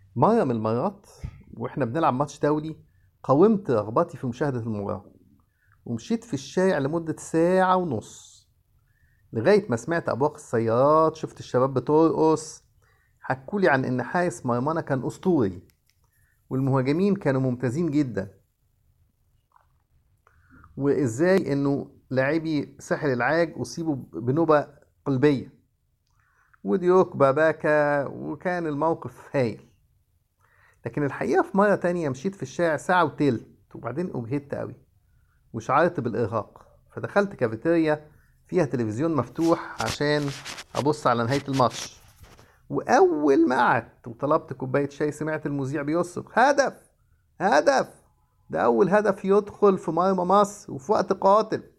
مرة من المرات واحنا بنلعب ماتش دولي قاومت رغبتي في مشاهدة المباراة ومشيت في الشارع لمدة ساعة ونص لغاية ما سمعت أبواق السيارات شفت الشباب بترقص حكولي عن إن حارس مرمانا كان أسطوري والمهاجمين كانوا ممتازين جدا وإزاي إنه لاعبي ساحل العاج أصيبوا بنوبة قلبية وديوك باباكا وكان الموقف هايل لكن الحقيقة في مرة تانية مشيت في الشارع ساعة وتلت وبعدين أجهدت أوي وشعرت بالإرهاق فدخلت كافيتيريا فيها تلفزيون مفتوح عشان أبص على نهاية الماتش وأول ما قعدت وطلبت كوباية شاي سمعت المذيع بيصرخ هدف هدف ده أول هدف يدخل في مرمى مصر وفي وقت قاتل